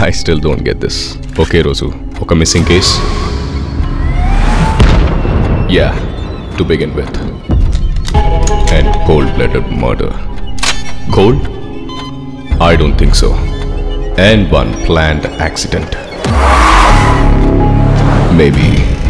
I still don't get this ఒకే రోజు ఒక missing case yeah to begin with and cold blooded murder cold I don't think so and one planned accident maybe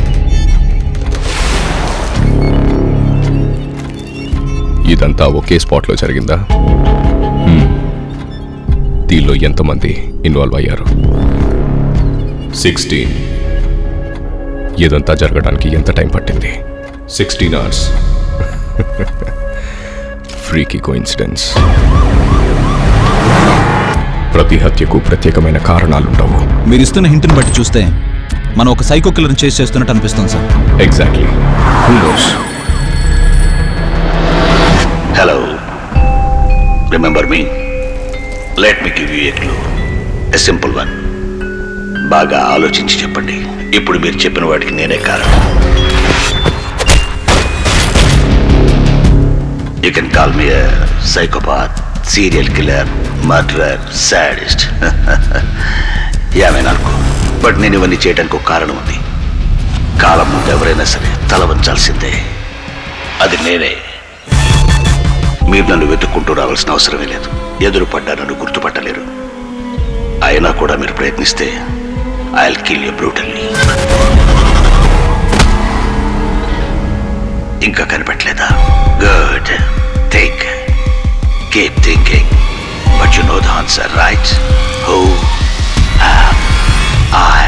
ఇదంతా ఒకే స్పాట్లో జరిగిందా Hmm. దీనిలో ఎంతమంది ఇన్వాల్వ్ అయ్యారు సిక్స్టీన్ ఇదంతా జరగడానికి ఎంత టైం పట్టింది సిక్స్టీన్ అవర్స్ ఫ్రీకి కోఇన్సిడెన్స్ ప్రతి హత్యకు ప్రత్యేకమైన కారణాలుండవు మీరు ఇస్తున్న హింట్ని బట్టి చూస్తే మనం ఒక సైకో కిల్లర్ని చేసి చేస్తున్నట్టు అనిపిస్తుంది sir exactly who knows hello remember me let me give you a clue a simple one బాగా ఆలోచించి చెప్పండి ఇప్పుడు మీరు చెప్పిన వాటికి నేనే కారణం you can call me psychopath serial killer murderer sadist ఏమైనా అనుకో బట్ నేను ఇవన్నీ చేయడానికి ఒక కారణం ఉంది కాలం ముందు ఎవరైనా సరే తల వంచాల్సిందే అది నేనే మీరు నన్ను వెతుక్కుంటూ రావాల్సిన అవసరమే లేదు ఎదురు పడ్డా నన్ను గుర్తుపట్టలేరు అయినా కూడా మీరు ప్రయత్నిస్తే ఐ కిల్ యూ బ్రూటల్లీ ఇంకా కనిపెట్టలేదా good think keep thinking but you know the answer right who I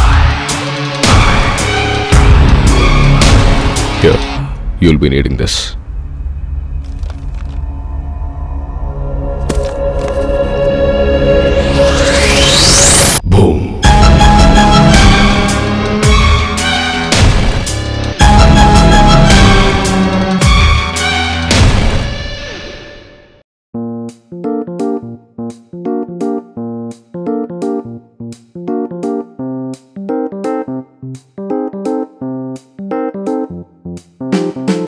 Here, you'll be needing this.